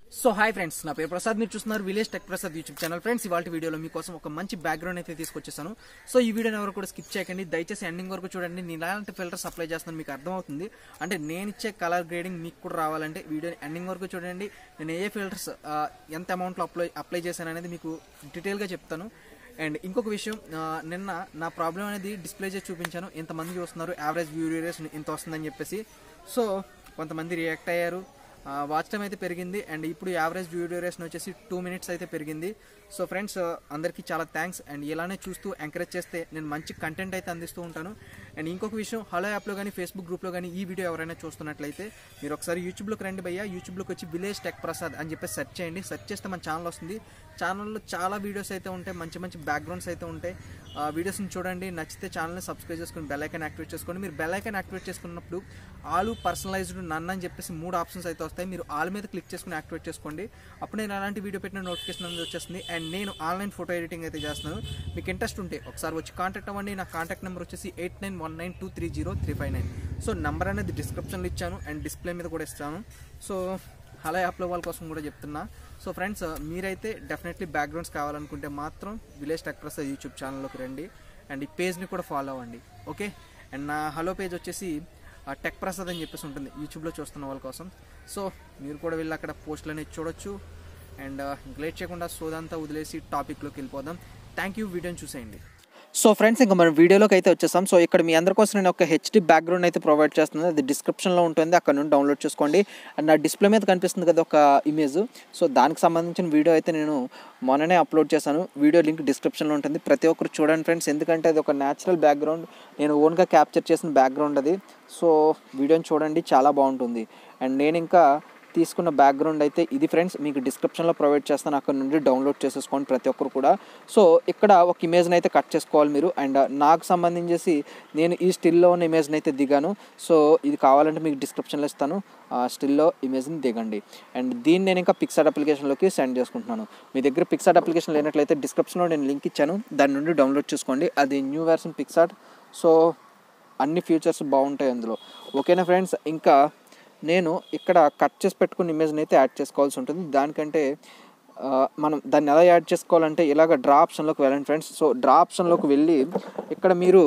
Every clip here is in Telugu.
సో హాయ్ ఫ్రెండ్స్ నా పేరు ప్రసాద్ మీరు చూస్తున్నారు village tech Prasad YouTube channel friends ఇవాళ వీడియోలో మీకోసం ఒక మంచి బ్యాక్గ్రౌండ్ అయితే తీసుకొచ్చేసాను సో ఈ వీడియోని ఎవరు కూడా స్కిప్ చేయకండి దయచేసి ఎండింగ్ వరకు చూడండి నేను ఎలాంటి ఫిల్టర్స్ అప్లై చేస్తున్నాను మీకు అర్థమవుతుంది అంటే నేను ఇచ్చే కలర్ గ్రేడింగ్ మీకు కూడా రావాలంటే వీడియోని ఎండింగ్ వరకు చూడండి నేను ఏ ఫిల్టర్స్ ఎంత అమౌంట్లో అప్లై అప్లై చేశాను అనేది మీకు డీటెయిల్గా చెప్తాను అండ్ ఇంకొక విషయం ఆ, నిన్న నా ప్రాబ్లం అనేది డిస్ప్లే చేసి చూపించాను ఇంతమంది చూస్తున్నారు యావరేజ్ వ్యూ రేస్ ఇంత వస్తుందని చెప్పేసి సో కొంతమంది రియాక్ట్ అయ్యారు వాచ్ టైం అయితే పెరిగింది అండ్ ఇప్పుడు యావరేజ్ వ్యూ డ్యూరేషన్ వచ్చేసి టూ మినిట్స్ అయితే పెరిగింది సో ఫ్రెండ్స్ అందరికీ చాలా థ్యాంక్స్ అండ్ ఇలానే చూస్తూ ఎంకరేజ్ చేస్తే నేను మంచి కంటెంట్ అయితే అందిస్తూ ఉంటాను అండ్ ఇంకొక విషయం హలో యాప్లో కానీ ఫేస్బుక్ గ్రూప్లో కానీ ఈ వీడియో ఎవరైనా చూస్తున్నట్లయితే మీరు ఒకసారి యూట్యూబ్లోకి రండి భయ్యా యూట్యూబ్లోకి వచ్చి విలేజ్ టెక్ ప్రసాద్ అని చెప్పి సెర్చ్ చేయండి సెర్చ్ చేస్తే మన ఛానల్ వస్తుంది ఛానల్లో చాలా వీడియోస్ అయితే ఉంటాయి మంచి మంచి బ్యాక్గ్రౌండ్స్ అయితే ఉంటాయి ఆ వీడియోస్ని చూడండి నచ్చితే ఛానల్ని సబ్స్క్రైబ్ చేసుకుని బెల్ ఐకాన్ యాక్టివేట్ చేసుకోండి మీరు బెల్ ఐకాన్ యాక్టివేట్ చేసుకున్నప్పుడు ఆలు పర్సనలైజ్డ్ నన్ అని చెప్పేసి మూడు ఆప్షన్స్ అయితే వస్తాయి మీరు ఆల్ మీద క్లిక్ చేసుకుని యాక్టివేట్ చేసుకోండి అప్పుడు నేను అలాంటి వీడియో పెట్టిన నోటిఫికేషన్ అనేది వచ్చేస్తుంది అండ్ నేను ఆన్లైన్ ఫోటో ఎడిటింగ్ అయితే చేస్తున్నాను మీకు ఇంట్రెస్ట్ ఉంటే ఒకసారి వచ్చి కాంటాక్ట్ అవ్వండి నా కాంటాక్ట్ నెంబర్ వచ్చేసి eight nine one nine two three zero three five nine so number అనేది డిస్క్రిప్షన్లో ఇచ్చాను అండ్ డిస్ప్లే మీద కూడా ఇస్తాను సో అలా యాప్లో వాళ్ళ కోసం కూడా చెప్తున్నా సో ఫ్రెండ్స్ మీరైతే డెఫినెట్లీ బ్యాక్గ్రౌండ్స్ కావాలనుకుంటే మాత్రం విలేజ్ టెక్ ప్రసాద్ యూట్యూబ్ ఛానల్లోకి రండి అండ్ ఈ పేజ్ని కూడా ఫాలో అవ్వండి ఓకే అండ్ నా హలో పేజ్ వచ్చేసి ఆ, టెక్ ప్రసాద్ అని చెప్పేసి ఉంటుంది యూట్యూబ్లో చూస్తున్న వాళ్ళ కోసం సో మీరు కూడా వెళ్ళి అక్కడ పోస్టులు అనేది చూడొచ్చు అండ్ ఇంక లేట్ చేయకుండా సోదంతా వదిలేసి టాపిక్లోకి వెళ్ళిపోదాం థ్యాంక్ యూ వీడియోని చూసేయండి సో ఫ్రెండ్స్ ఇంకా మనం వీడియోలోకి అయితే వచ్చేసాం సో ఇక్కడ మీ అందరి కోసం నేను ఒక హెచ్డి బ్యాక్గ్రౌండ్ అయితే ప్రొవైడ్ చేస్తున్నాను అది డిస్క్రిప్షన్లో ఉంటుంది అక్కడ నుండి డౌన్లోడ్ చేసుకోండి అండ్ నా డిస్ప్లే మీద కనిపిస్తుంది కదా ఒక ఇమేజ్ సో దానికి సంబంధించిన వీడియో అయితే నేను మొన్ననే అప్లోడ్ చేశాను వీడియో లింక్ డిస్క్రిప్షన్లో ఉంటుంది ప్రతి ఒక్కరు చూడండి ఫ్రెండ్స్ ఎందుకంటే అది ఒక న్యాచురల్ బ్యాక్గ్రౌండ్ నేను ఓన్గా క్యాప్చర్ చేసిన బ్యాక్గ్రౌండ్ అది సో వీడియోని చూడండి చాలా బాగుంటుంది అండ్ నేను ఇంకా తీసుకున్న బ్యాక్గ్రౌండ్ అయితే ఇది ఫ్రెండ్స్ మీకు డిస్క్రిప్షన్లో ప్రొవైడ్ చేస్తాను అక్కడ నుండి డౌన్లోడ్ చేసేసుకోండి ప్రతి ఒక్కరు కూడా సో ఇక్కడ ఒక ఇమేజ్ని అయితే కట్ చేసుకోవాలి మీరు అండ్ నాకు సంబంధించేసి నేను ఈ స్టిల్లో ఉన్న ఇమేజ్ని అయితే దిగాను సో ఇది కావాలంటే మీకు డిస్క్రిప్షన్లో ఇస్తాను ఆ స్టిల్లో ఇమేజ్ని దిగండి అండ్ దీన్ని నేను ఇంకా పిక్సార్ట్ అప్లికేషన్లోకి సెండ్ చేసుకుంటున్నాను మీ దగ్గర పిక్సార్ట్ అప్లికేషన్ లేనట్లయితే డిస్క్రిప్షన్లో నేను లింక్ ఇచ్చాను దాని నుండి డౌన్లోడ్ చేసుకోండి అది న్యూ వెర్షన్ పిక్సార్ట్ సో అన్ని ఫీచర్స్ బాగుంటాయి అందులో ఓకేనా ఫ్రెండ్స్ ఇంకా నేను ఇక్కడ కట్ చేసి పెట్టుకున్న ఇమేజ్ని అయితే యాడ్ చేసుకోవాల్సి ఉంటుంది దానికంటే ఆ, మనం దాన్ని ఎలా యాడ్ చేసుకోవాలంటే ఇలాగ డ్రా ఆప్షన్లోకి వెళ్ళండి ఫ్రెండ్స్ సో డ్రా ఆప్షన్లోకి వెళ్ళి ఇక్కడ మీరు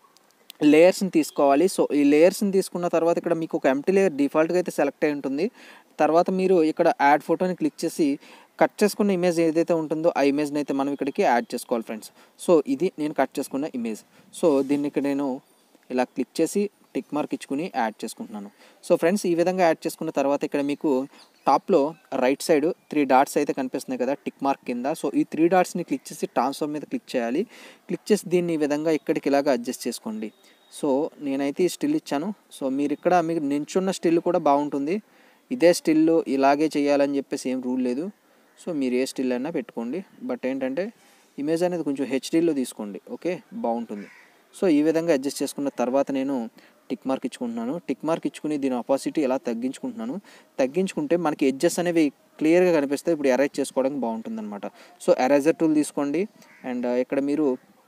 లేయర్స్ని తీసుకోవాలి సో ఈ లేయర్స్ని తీసుకున్న తర్వాత ఇక్కడ మీకు ఒక ఎంటీ లేయర్ డిఫాల్ట్గా అయితే సెలెక్ట్ అయి ఉంటుంది తర్వాత మీరు ఇక్కడ యాడ్ ఫోటోని క్లిక్ చేసి కట్ చేసుకున్న ఇమేజ్ ఏదైతే ఉంటుందో ఆ ఇమేజ్ని అయితే మనం ఇక్కడికి యాడ్ చేసుకోవాలి ఫ్రెండ్స్ సో ఇది నేను కట్ చేసుకున్న ఇమేజ్ సో దీన్ని ఇక్కడ నేను ఇలా క్లిక్ చేసి టిక్ మార్క్ ఇచ్చుకుని యాడ్ చేసుకుంటున్నాను సో ఫ్రెండ్స్ ఈ విధంగా యాడ్ చేసుకున్న తర్వాత ఇక్కడ మీకు టాప్లో రైట్ సైడ్ త్రీ డాట్స్ అయితే కనిపిస్తున్నాయి కదా టిక్ మార్క్ కింద సో ఈ త్రీ డాట్స్ని క్లిక్ చేసి ట్రాన్స్ఫర్ మీద క్లిక్ చేయాలి క్లిక్ చేసి దీన్ని ఈ విధంగా ఇక్కడికి ఇలాగ అడ్జస్ట్ చేసుకోండి సో నేనైతే ఈ స్టిల్ ఇచ్చాను సో మీరు ఇక్కడ మీకు నించున్న స్టిల్ కూడా బాగుంటుంది ఇదే స్టిల్ ఇలాగే చేయాలని చెప్పేసి ఏం రూల్ లేదు సో మీరు ఏ స్టిల్ అయినా పెట్టుకోండి బట్ ఏంటంటే ఇమేజ్ అనేది కొంచెం హెచ్డీలో తీసుకోండి ఓకే బాగుంటుంది సో ఈ విధంగా అడ్జస్ట్ చేసుకున్న తర్వాత నేను టిక్ మార్క్ ఇచ్చుకుంటున్నాను టిక్ మార్క్ ఇచ్చుకుని దీని అపాసిటీ ఎలా తగ్గించుకుంటున్నాను తగ్గించుకుంటే మనకి ఎడ్జెస్ అనేవి క్లియర్గా కనిపిస్తాయి ఇప్పుడు ఎరేజ్ చేసుకోవడానికి బాగుంటుంది అనమాట సో ఎరేజర్ టూల్ తీసుకోండి అండ్ ఇక్కడ మీరు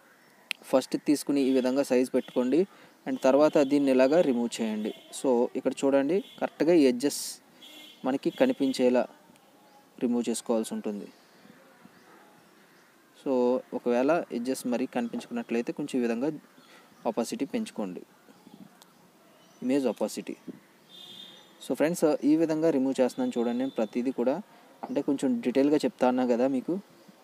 ఫస్ట్ తీసుకుని ఈ విధంగా సైజ్ పెట్టుకోండి అండ్ తర్వాత దీన్ని ఇలాగా రిమూవ్ చేయండి సో ఇక్కడ చూడండి కరెక్ట్గా ఈ ఎడ్జెస్ మనకి కనిపించేలా రిమూవ్ చేసుకోవాల్సి ఉంటుంది సో ఒకవేళ ఎడ్జెస్ మరి కనిపించుకున్నట్లయితే కొంచెం ఈ విధంగా ఆపాసిటీ పెంచుకోండి ఇమేజ్ ఆపాసిటీ సో ఫ్రెండ్స్ ఈ విధంగా రిమూవ్ చేస్తున్నాను చూడండి నేను ప్రతిదీ కూడా అంటే కొంచెం డీటెయిల్గా చెప్తా ఉన్నా కదా మీకు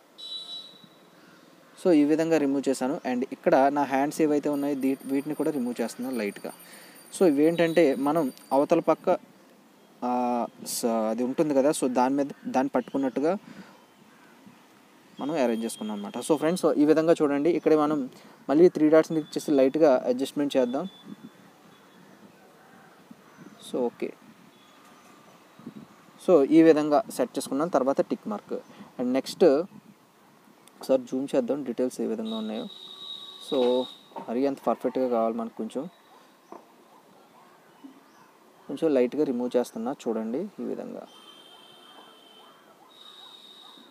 సో ఈ విధంగా రిమూవ్ చేశాను అండ్ ఇక్కడ నా హ్యాండ్స్ ఏవైతే ఉన్నాయో దీ వీటిని కూడా రిమూవ్ చేస్తున్నాను లైట్గా సో ఇవేంటంటే మనం అవతల పక్క ఆ, స- అది ఉంటుంది కదా సో దాని మీద దాన్ని పట్టుకున్నట్టుగా మనం అరేంజ్ చేసుకున్నాం అనమాట సో ఫ్రెండ్స్ ఈ విధంగా చూడండి ఇక్కడ మనం మళ్ళీ త్రీ డాట్స్ని ఇచ్చేసి లైట్గా అడ్జస్ట్మెంట్ చేద్దాం సో ఓకే సో ఈ విధంగా సెట్ చేసుకున్నాం తర్వాత టిక్ మార్క్ అండ్ నెక్స్ట్ ఒకసారి జూమ్ చేద్దాం డీటెయిల్స్ ఏ విధంగా ఉన్నాయో సో మరీ అంత పర్ఫెక్ట్గా కావాలి మనకు కొంచెం కొంచెం లైట్గా రిమూవ్ చేస్తున్నా చూడండి ఈ విధంగా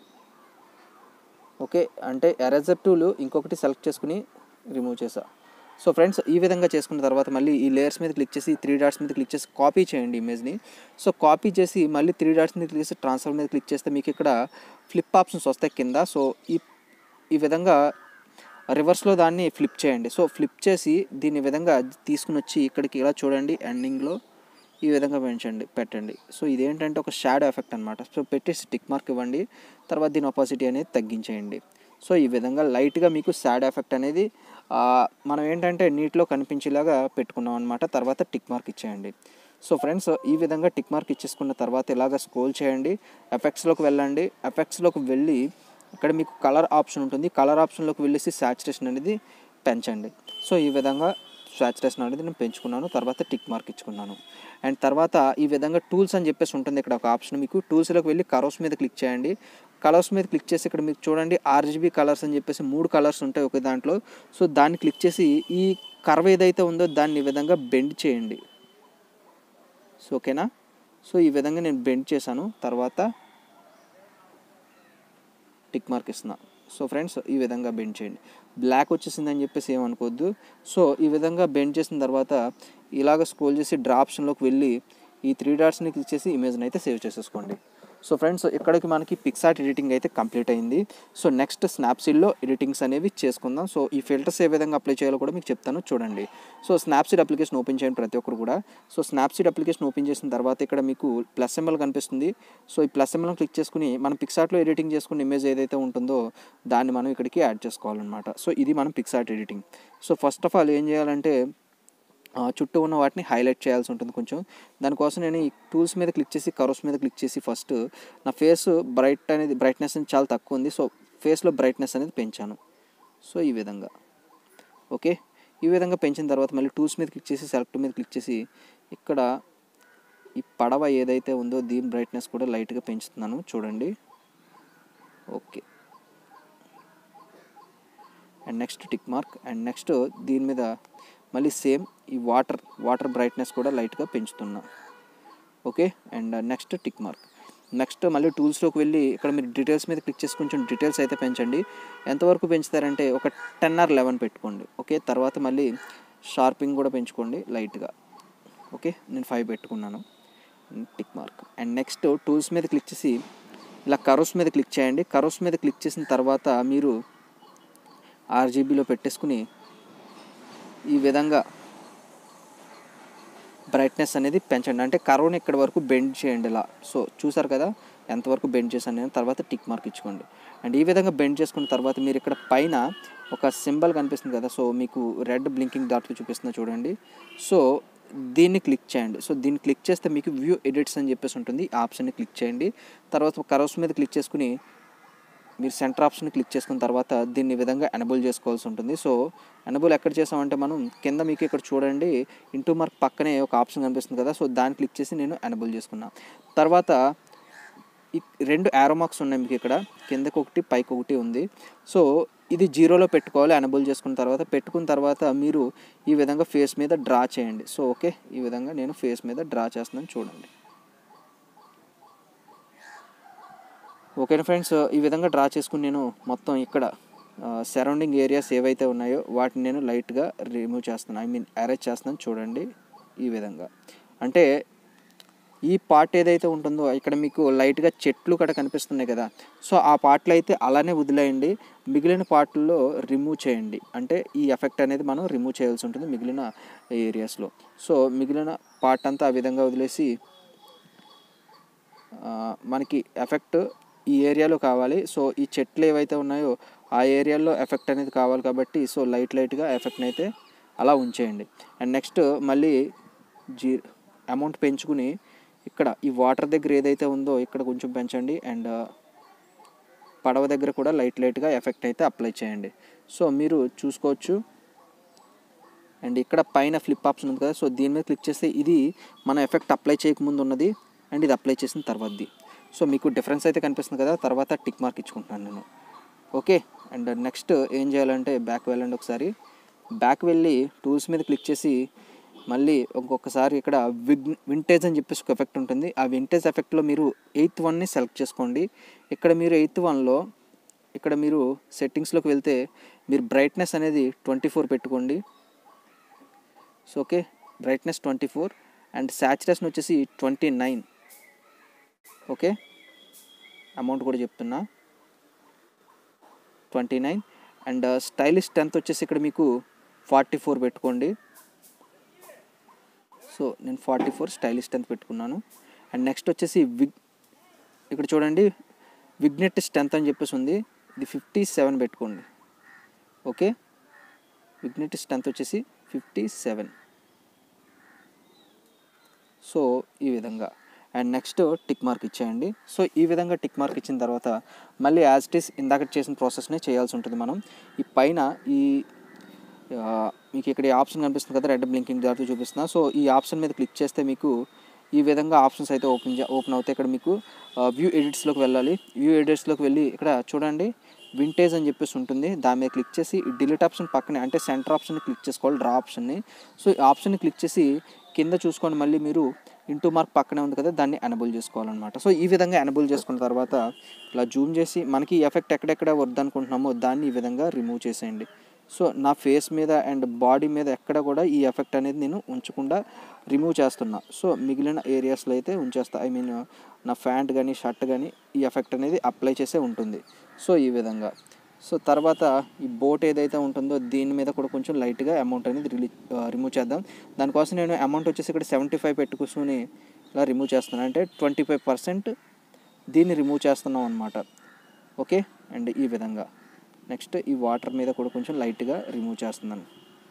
ఓకే అంటే ఎరేజర్ టూల్ ఇంకొకటి సెలెక్ట్ చేసుకుని రిమూవ్ చేసా సో ఫ్రెండ్స్ ఈ విధంగా చేసుకున్న తర్వాత మళ్ళీ ఈ లేయర్స్ మీద క్లిక్ చేసి త్రీ డాట్స్ మీద క్లిక్ చేసి కాపీ చేయండి ఇమేజ్ని సో కాపీ చేసి మళ్ళీ త్రీ డాట్స్ మీద క్లిక్ చేసి ట్రాన్స్ఫర్ మీద క్లిక్ చేస్తే మీకు ఇక్కడ ఫ్లిప్ ఆప్షన్స్ వస్తాయి కింద సో ఈ ఈ విధంగా రివర్స్లో దాన్ని ఫ్లిప్ చేయండి సో ఫ్లిప్ చేసి దీని విధంగా తీసుకుని వచ్చి ఇక్కడికి ఇలా చూడండి ఎండింగ్లో ఈ విధంగా పెంచండి పెట్టండి సో ఇదేంటంటే ఒక షాడో ఎఫెక్ట్ అనమాట సో పెట్టేసి టిక్ మార్క్ ఇవ్వండి తర్వాత దీని ఒపాసిటీ అనేది తగ్గించేయండి సో ఈ విధంగా లైట్గా మీకు షాడో ఎఫెక్ట్ అనేది ఆ, మనం ఏంటంటే నీటిలో కనిపించేలాగా పెట్టుకున్నాం అనమాట తర్వాత టిక్ మార్క్ ఇచ్చేయండి సో ఫ్రెండ్స్ ఈ విధంగా టిక్ మార్క్ ఇచ్చేసుకున్న తర్వాత ఇలాగ స్క్రోల్ చేయండి ఎఫెక్ట్స్లోకి వెళ్ళండి ఎఫెక్ట్స్లోకి వెళ్ళి ఇక్కడ మీకు కలర్ ఆప్షన్ ఉంటుంది కలర్ ఆప్షన్లోకి వెళ్ళేసి సాచురేషన్ అనేది పెంచండి సో ఈ విధంగా సాచురేషన్ అనేది నేను పెంచుకున్నాను తర్వాత టిక్ మార్క్ ఇచ్చుకున్నాను అండ్ తర్వాత ఈ విధంగా టూల్స్ అని చెప్పేసి ఉంటుంది ఇక్కడ ఒక ఆప్షన్ మీకు టూల్స్లోకి వెళ్ళి కలర్స్ మీద క్లిక్ చేయండి కలర్స్ మీద క్లిక్ చేసి ఇక్కడ మీకు చూడండి ఆర్జీబీ కలర్స్ అని చెప్పేసి మూడు కలర్స్ ఉంటాయి ఒక దాంట్లో సో దాన్ని క్లిక్ చేసి ఈ కర్వ్ ఏదైతే ఉందో దాన్ని ఈ విధంగా బెండ్ చేయండి సో ఓకేనా సో ఈ విధంగా నేను బెండ్ చేశాను తర్వాత టిక్ మార్క్ ఇస్తున్నా సో ఫ్రెండ్స్ ఈ విధంగా బెండ్ చేయండి బ్లాక్ వచ్చేసిందని చెప్పేసి ఏమనుకోవద్దు సో ఈ విధంగా బెండ్ చేసిన తర్వాత ఇలాగ స్క్రోల్ చేసి డ్రా ఆప్షన్లోకి వెళ్ళి ఈ త్రీ డాట్స్ని క్లిక్ చేసి ఇమేజ్ని అయితే సేవ్ చేసేసుకోండి సో ఫ్రెండ్స్ ఇక్కడికి మనకి పిక్సార్ట్ ఎడిటింగ్ అయితే కంప్లీట్ అయింది సో నెక్స్ట్ స్నాప్సీడ్లో ఎడిటింగ్స్ అనేవి చేసుకుందాం సో ఈ ఫిల్టర్స్ ఏ విధంగా అప్లై చేయాలో కూడా మీకు చెప్తాను చూడండి సో స్నాప్సీడ్ అప్లికేషన్ ఓపెన్ చేయండి ప్రతి ఒక్కరు కూడా సో స్నాప్సీడ్ అప్లికేషన్ ఓపెన్ చేసిన తర్వాత ఇక్కడ మీకు ప్లస్ సింబల్ కనిపిస్తుంది సో ఈ ప్లస్ సింబల్ క్లిక్ చేసుకుని మనం పిక్సార్ట్లో ఎడిటింగ్ చేసుకున్న ఇమేజ్ ఏదైతే ఉంటుందో దాన్ని మనం ఇక్కడికి యాడ్ చేసుకోవాలన్నమాట సో ఇది మనం PicsArt editing so first of all ఏం చేయాలంటే ఆ, చుట్టూ ఉన్న వాటిని హైలైట్ చేయాల్సి ఉంటుంది కొంచెం దానికోసం నేను ఈ టూల్స్ మీద క్లిక్ చేసి కరోస్ మీద క్లిక్ చేసి ఫస్ట్ నా ఫేస్ బ్రైట్ అనేది బ్రైట్నెస్ అనేది చాలా తక్కువ ఉంది సో ఫేస్లో బ్రైట్నెస్ అనేది పెంచాను సో ఈ విధంగా ఓకే ఈ విధంగా పెంచిన తర్వాత మళ్ళీ టూల్స్ మీద క్లిక్ చేసి సెలెక్ట్ మీద క్లిక్ చేసి ఇక్కడ ఈ పడవ ఏదైతే ఉందో దీని బ్రైట్నెస్ కూడా లైట్గా పెంచుతున్నాను చూడండి okay and next tick mark and next దీని మీద మళ్ళీ సేమ్ ఈ వాటర్ వాటర్ బ్రైట్నెస్ కూడా లైట్గా పెంచుతున్నా okay and next tick mark next మళ్ళీ టూల్స్లోకి వెళ్ళి ఇక్కడ మీరు డీటెయిల్స్ మీద క్లిక్ చేసి కొంచెం డీటెయిల్స్ అయితే పెంచండి ఎంతవరకు పెంచుతారంటే ఒక టెన్ ఆర్ లెవెన్ పెట్టుకోండి ఓకే తర్వాత మళ్ళీ షార్పింగ్ కూడా పెంచుకోండి లైట్గా ఓకే నేను ఫైవ్ పెట్టుకున్నాను tick mark and next tools మీద క్లిక్ చేసి ఇలా కరోస్ మీద క్లిక్ చేయండి కరోస్ మీద క్లిక్ చేసిన తర్వాత మీరు ఆర్జీబీలో పెట్టేసుకుని ఈ విధంగా బ్రైట్నెస్ అనేది పెంచండి అంటే కరోని ఇక్కడ వరకు బెండ్ చేయండి ఇలా సో చూసారు కదా ఎంతవరకు బెండ్ చేశాను నేను తర్వాత టిక్ మార్క్ ఇచ్చుకోండి అండ్ ఈ విధంగా బెండ్ చేసుకున్న తర్వాత మీరు ఇక్కడ పైన ఒక సింబల్ కనిపిస్తుంది కదా సో మీకు రెడ్ బ్లింకింగ్ డాట్ చూపిస్తున్నా చూడండి సో దీన్ని క్లిక్ చేయండి సో దీన్ని క్లిక్ చేస్తే మీకు వ్యూ ఎడిట్స్ అని చెప్పేసి ఉంటుంది ఆ ఆప్షన్ని క్లిక్ చేయండి తర్వాత కరోస్ మీద క్లిక్ చేసుకుని మీరు సెంటర్ ఆప్షన్ క్లిక్ చేసుకున్న తర్వాత దీన్ని ఈ విధంగా ఎనబుల్ చేసుకోవాల్సి ఉంటుంది సో ఎనబుల్ ఎక్కడ చేసామంటే మనం కింద మీకు ఇక్కడ చూడండి ఇంటూ మార్క్ పక్కనే ఒక ఆప్షన్ కనిపిస్తుంది కదా సో దాన్ని క్లిక్ చేసి నేను ఎనబుల్ చేసుకున్నా తర్వాత ఈ రెండు యారో మార్క్స్ ఉన్నాయి మీకు ఇక్కడ కిందకి ఒకటి పైకి ఒకటి ఉంది సో ఇది జీరోలో పెట్టుకోవాలి ఎనబుల్ చేసుకున్న తర్వాత పెట్టుకున్న తర్వాత మీరు ఈ విధంగా ఫేస్ మీద డ్రా చేయండి సో ఓకే ఈ విధంగా నేను ఫేస్ మీద డ్రా చేస్తున్నాను చూడండి ఓకేనా ఫ్రెండ్స్ ఈ విధంగా డ్రా చేసుకుని నేను మొత్తం ఇక్కడ సరౌండింగ్ ఏరియాస్ ఏవైతే ఉన్నాయో వాటిని నేను లైట్గా రిమూవ్ చేస్తున్నాను ఐ మీన్ అరేంజ్ చేస్తున్నాను చూడండి ఈ విధంగా అంటే ఈ పార్ట్ ఏదైతే ఉంటుందో ఇక్కడ మీకు లైట్గా చెట్లు కూడా కనిపిస్తున్నాయి కదా సో ఆ పార్ట్లు అయితే అలానే వదిలేయండి మిగిలిన పార్ట్లో రిమూవ్ చేయండి అంటే ఈ ఎఫెక్ట్ అనేది మనం రిమూవ్ చేయాల్సి ఉంటుంది మిగిలిన ఏరియాస్లో సో మిగిలిన పార్ట్ అంతా ఆ విధంగా వదిలేసి ఆ, మనకి ఎఫెక్ట్ ఈ ఏరియాలో కావాలి సో ఈ చెట్లు ఏవైతే ఉన్నాయో ఆ ఏరియాలో ఎఫెక్ట్ అనేది కావాలి కాబట్టి సో లైట్ లైట్గా ఎఫెక్ట్ని అయితే అలా ఉంచేయండి అండ్ నెక్స్ట్ మళ్ళీ జీ అమౌంట్ పెంచుకుని ఇక్కడ ఈ వాటర్ దగ్గర ఏదైతే ఉందో ఇక్కడ కొంచెం పెంచండి అండ్ పడవ దగ్గర కూడా లైట్ లైట్గా ఎఫెక్ట్ అయితే అప్లై చేయండి సో మీరు చూసుకోవచ్చు అండ్ ఇక్కడ పైన ఫ్లిప్ ఆప్షన్ ఉంది కదా సో దీని మీద క్లిక్ చేస్తే ఇది మన ఎఫెక్ట్ అప్లై చేయకముందు ఉన్నది అండ్ ఇది అప్లై చేసిన తర్వాతది సో మీకు డిఫరెన్స్ అయితే కనిపిస్తుంది కదా తర్వాత టిక్ మార్క్ ఇచ్చుకుంటున్నాను నేను ఓకే అండ్ నెక్స్ట్ ఏం చేయాలంటే బ్యాక్ వెళ్ళండి ఒకసారి బ్యాక్ వెళ్ళి టూల్స్ మీద క్లిక్ చేసి మళ్ళీ ఇంకొకసారి ఇక్కడ విగ్ వింటేజ్ అని చెప్పేసి ఒక ఎఫెక్ట్ ఉంటుంది ఆ వింటేజ్ ఎఫెక్ట్లో మీరు ఎయిత్ వన్ని సెలెక్ట్ చేసుకోండి ఇక్కడ మీరు ఎయిత్ వన్లో ఇక్కడ మీరు సెట్టింగ్స్లోకి వెళ్తే మీరు బ్రైట్నెస్ అనేది ట్వంటీ ఫోర్ పెట్టుకోండి so okay brightness twenty four and saturation వచ్చేసి ట్వంటీ నైన్ ఓకే అమౌంట్ కూడా చెప్తున్నా twenty nine and stylish strength వచ్చేసి ఇక్కడ మీకు ఫార్టీ ఫోర్ పెట్టుకోండి సో నేను ఫార్టీ ఫోర్ స్టైలిష్ స్ట్రెంత్ పెట్టుకున్నాను అండ్ నెక్స్ట్ వచ్చేసి విగ్ ఇక్కడ చూడండి విగ్నెట్ స్ట్రెంత్ అని చెప్పేసి ఉంది ఇది ఫిఫ్టీ సెవెన్ పెట్టుకోండి ఓకే విగ్నెట్ స్ట్రెంత్ వచ్చేసి ఫిఫ్టీ సెవెన్ సో ఈ విధంగా అండ్ నెక్స్ట్ టిక్ మార్క్ ఇచ్చేయండి సో ఈ విధంగా టిక్ మార్క్ ఇచ్చిన తర్వాత మళ్ళీ యాజ్ ఇట్ ఈస్ ఇందాక చేసిన ప్రాసెస్నే చేయాల్సి ఉంటుంది మనం ఈ పైన ఈ ఆ, మీకు ఇక్కడ ఈ ఆప్షన్ కనిపిస్తుంది కదా రెడ్ బ్లింకింగ్ జారుతూ చూపిస్తున్నా సో ఈ ఆప్షన్ మీద క్లిక్ చేస్తే మీకు ఈ విధంగా ఆప్షన్స్ అయితే ఓపెన్ ఓపెన్ అవుతాయి ఇక్కడ మీకు వ్యూ ఎడిట్స్లోకి వెళ్ళాలి వ్యూ ఎడిట్స్లోకి వెళ్ళి ఇక్కడ చూడండి వింటేజ్ అని చెప్పేసి ఉంటుంది దాని మీద క్లిక్ చేసి డిలీట్ ఆప్షన్ పక్కనే అంటే సెంటర్ ఆప్షన్ని క్లిక్ చేసుకోవాలి డ్రా ఆప్షన్ని సో ఈ ఆప్షన్ని క్లిక్ చేసి కింద చూసుకొని మళ్ళీ మీరు ఇంటూ మార్క్ పక్కనే ఉంది కదా దాన్ని ఎనబుల్ చేసుకోవాలన్నమాట సో ఈ విధంగా ఎనబుల్ చేసుకున్న తర్వాత ఇలా జూమ్ చేసి మనకి ఈ ఎఫెక్ట్ ఎక్కడెక్కడ వద్దనుకుంటున్నామో దాన్ని ఈ విధంగా రిమూవ్ చేసేయండి సో నా ఫేస్ మీద అండ్ బాడీ మీద ఎక్కడ కూడా ఈ ఎఫెక్ట్ అనేది నేను ఉంచకుండా రిమూవ్ చేస్తున్నా సో మిగిలిన ఏరియాస్లో అయితే ఉంచేస్తా ఐ మీన్ నా ప్యాంట్ కానీ షర్ట్ కానీ ఈ ఎఫెక్ట్ అనేది అప్లై చేసే ఉంటుంది సో ఈ విధంగా సో తర్వాత ఈ బోట్ ఏదైతే ఉంటుందో దీని మీద కూడా కొంచెం లైట్గా అమౌంట్ అనేది రిలీ రిమూవ్ చేద్దాం దానికోసం నేను అమౌంట్ వచ్చేసి ఇక్కడ సెవెంటీ ఫైవ్ పెట్టుకుని ఇలా రిమూవ్ చేస్తున్నాను అంటే ట్వంటీ ఫైవ్ పర్సెంట్ దీన్ని రిమూవ్ చేస్తున్నాం అనమాట ఓకే అండ్ ఈ విధంగా నెక్స్ట్ ఈ వాటర్ మీద కూడా కొంచెం లైట్గా రిమూవ్ చేస్తున్నాను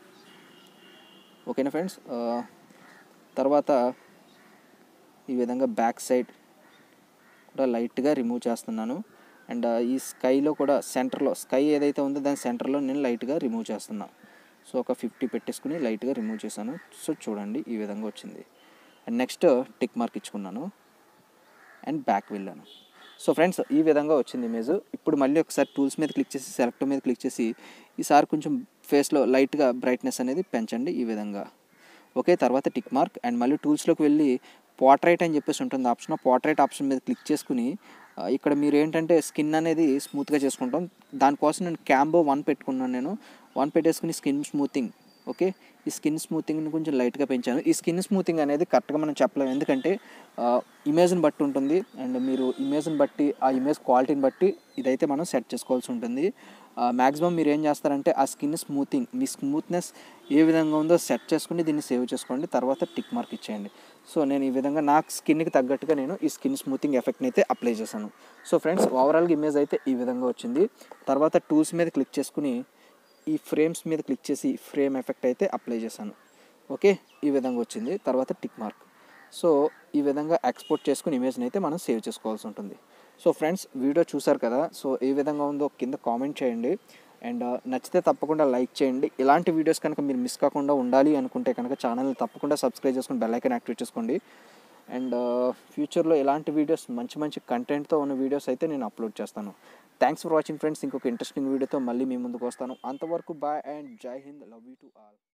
ఓకేనా ఫ్రెండ్స్ తర్వాత ఈ విధంగా బ్యాక్ సైడ్ కూడా లైట్గా రిమూవ్ చేస్తున్నాను అండ్ ఈ స్కైలో కూడా సెంటర్లో స్కై ఏదైతే ఉందో దాని సెంటర్లో నేను లైట్గా రిమూవ్ చేస్తున్నా సో ఒక ఫిఫ్టీ పెట్టేసుకుని లైట్గా రిమూవ్ చేశాను సో చూడండి ఈ విధంగా వచ్చింది అండ్ నెక్స్ట్ టిక్ మార్క్ ఇచ్చుకున్నాను అండ్ బ్యాక్ వెళ్ళాను సో ఫ్రెండ్స్ ఈ విధంగా వచ్చింది ఇమేజ్ ఇప్పుడు మళ్ళీ ఒకసారి టూల్స్ మీద క్లిక్ చేసి సెలెక్ట్ మీద క్లిక్ చేసి ఈసారి కొంచెం ఫేస్లో లైట్గా బ్రైట్నెస్ అనేది పెంచండి ఈ విధంగా ఓకే తర్వాత టిక్ మార్క్ అండ్ మళ్ళీ టూల్స్లోకి వెళ్ళి పోర్ట్రైట్ అని చెప్పేసి ఉంటుంది ఆప్షన్ ఆ పోర్ట్రైట్ ఆప్షన్ మీద క్లిక్ చేసుకుని ఆ, ఇక్కడ మీరు ఏంటంటే స్కిన్ అనేది స్మూత్గా చేసుకుంటాం దానికోసం నేను క్యాంబో వన్ పెట్టుకున్నాను నేను వన్ పెట్టేసుకుని స్కిన్ స్మూతింగ్ ఓకే ఈ స్కిన్ స్మూతింగ్ని కొంచెం లైట్గా పెంచాను ఈ స్కిన్ స్మూతింగ్ అనేది కరెక్ట్గా మనం చెప్పలేము ఎందుకంటే ఇమేజ్ని బట్టి ఉంటుంది అండ్ మీరు ఇమేజ్ని బట్టి ఆ ఇమేజ్ క్వాలిటీని బట్టి ఇదైతే మనం సెట్ చేసుకోవాల్సి ఉంటుంది మ్యాక్సిమం మీరు ఏం చేస్తారంటే ఆ స్కిన్ స్మూతింగ్ మీ స్మూత్నెస్ ఏ విధంగా ఉందో సెట్ చేసుకుని దీన్ని సేవ్ చేసుకోండి తర్వాత టిక్ మార్క్ ఇచ్చేయండి సో నేను ఈ విధంగా నా స్కిన్కి తగ్గట్టుగా నేను ఈ స్కిన్ స్మూతింగ్ ఎఫెక్ట్ని అయితే అప్లై చేశాను సో ఫ్రెండ్స్ ఓవరాల్గా ఇమేజ్ అయితే ఈ విధంగా వచ్చింది తర్వాత టూల్స్ మీద క్లిక్ చేసుకుని ఈ ఫ్రేమ్స్ మీద క్లిక్ చేసి ఫ్రేమ్ ఎఫెక్ట్ అయితే అప్లై చేశాను ఓకే ఈ విధంగా వచ్చింది తర్వాత టిక్ మార్క్ సో ఈ విధంగా ఎక్స్పోర్ట్ చేసుకుని ఇమేజ్ని అయితే మనం సేవ్ చేసుకోవాల్సి ఉంటుంది సో ఫ్రెండ్స్ వీడియో చూసారు కదా సో ఏ విధంగా ఉందో కింద కామెంట్ చేయండి అండ్ నచ్చితే తప్పకుండా లైక్ చేయండి ఇలాంటి వీడియోస్ కనుక మీరు మిస్ కాకుండా ఉండాలి అనుకుంటే కనుక ఛానల్ని తప్పకుండా సబ్స్క్రైబ్ చేసుకుని బెల్ ఐకాన్ యాక్టివేట్ చేసుకోండి అండ్ ఫ్యూచర్లో ఇలాంటి వీడియోస్ మంచి మంచి కంటెంట్తో ఉన్న వీడియోస్ అయితే నేను అప్లోడ్ చేస్తాను థ్యాంక్స్ ఫర్ వాచింగ్ ఫ్రెండ్స్ ఇంకొక ఇంట్రెస్టింగ్ వీడియోతో మళ్ళీ మీ ముందుకు వస్తాను అంతవరకు bye and Jai Hind love you to all